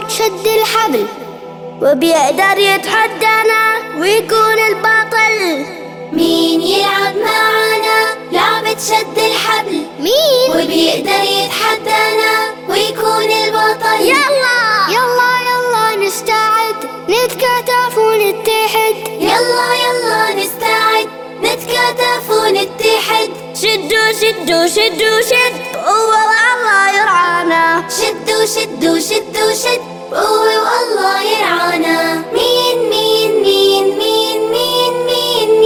لعبة شد الحبل وبيقدر يتحدانا ويكون البطل مين يلعب معانا لعبة شد الحبل مين؟ وبيقدر يتحدانا ويكون البطل يلا يلا يلا نستعد نتكاتف ونتحد يلا يلا نستعد نتكاتف ونتحد شدوا شدوا شدوا شد قوة والله يرعانا شدوا شدوا شدوا شد قوة والله يرعانا مين مين مين مين مين مين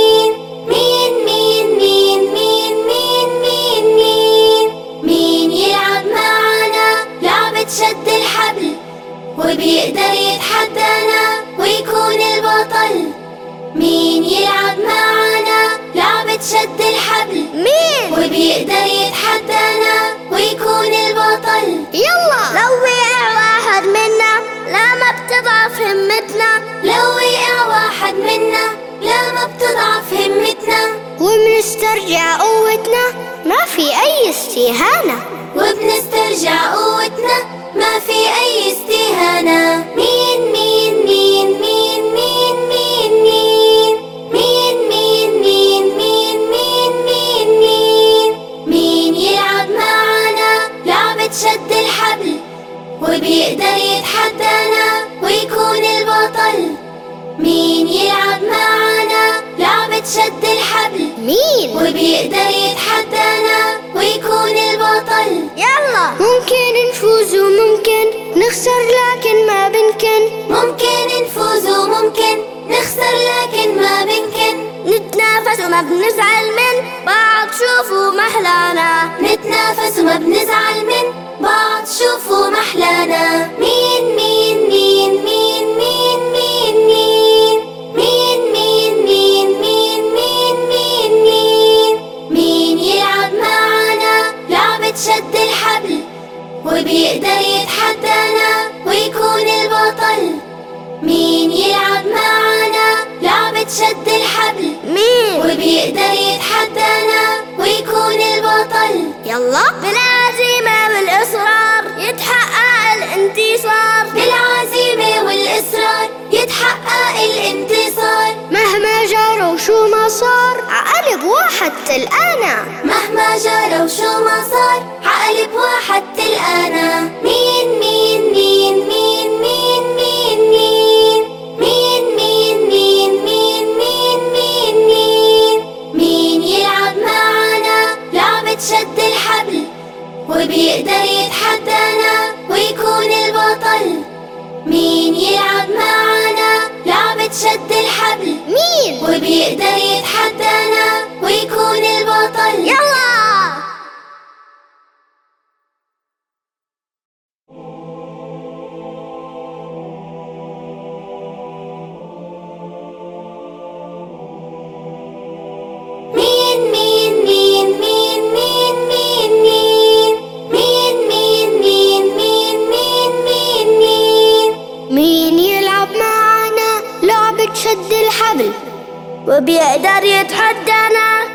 مين مين مين مين مين مين مين مين مين يلعب معانا لعبة شد الحبل وبيقدر يتحدانا ويكون البطل مين يلعب معانا لعبة شد الحبل مين؟ وبيقدر يتحدانا ويكون البطل يلا لو وقع واحد منا لا ما بتضعف همتنا لو وقع واحد منا لا ما بتضعف همتنا وبنسترجع قوتنا ما في أي استهانة وبنسترجع قوتنا ما في أي استهانة مين مين مين مين مين مين مين مين مين مين مين مين مين مين مين يلعب معانا لعبة شد الحبل وبيقدر يتحدانا ويكون البطل مين يلعب معانا لعبة شد الحبل مين؟ وبيقدر يتحدانا ويكون البطل يلا ممكن نفوز وممكن نخسر لكن ما بنكن ممكن نفوز وممكن نخسر لكن ما بنكن نتنافس وما بنزعل من بعض شوفوا محلانا نتنافس وما بنزعل من بعض شوفوا محلانا مين مين مين مين مين مين مين مين مين مين مين مين مين مين مين يلعب معانا لعبة شد الحبل وبيقدر يتحدانا ويكون البطل مين يلعب معانا لعبة شد الحبل مين؟ وبيقدر يتحدانا ويكون البطل يلا بالعزيمة والإصرار يتحقق الانتصار بالعزيمة والإصرار يتحقق الانتصار مهما جرى وشو ما صار عقلب واحد تلقانا مهما جرى وشو ما صار عقلب واحد تلقانا مين مين مين مين مين مين مين مين مين مين مين مين مين مين مين يلعب معانا لعبة شد الحبل وبيقدر يتحدانا ويكون البطل مين يلعب معانا لعبة شد الحبل مين؟ وبيقدر يتحدانا ويكون البطل يلا مين مين مين مين مين مين مين مين مين مين مين مين مين مين مين يلعب معانا لعبة شد الحبل وبيقدر يتحدانا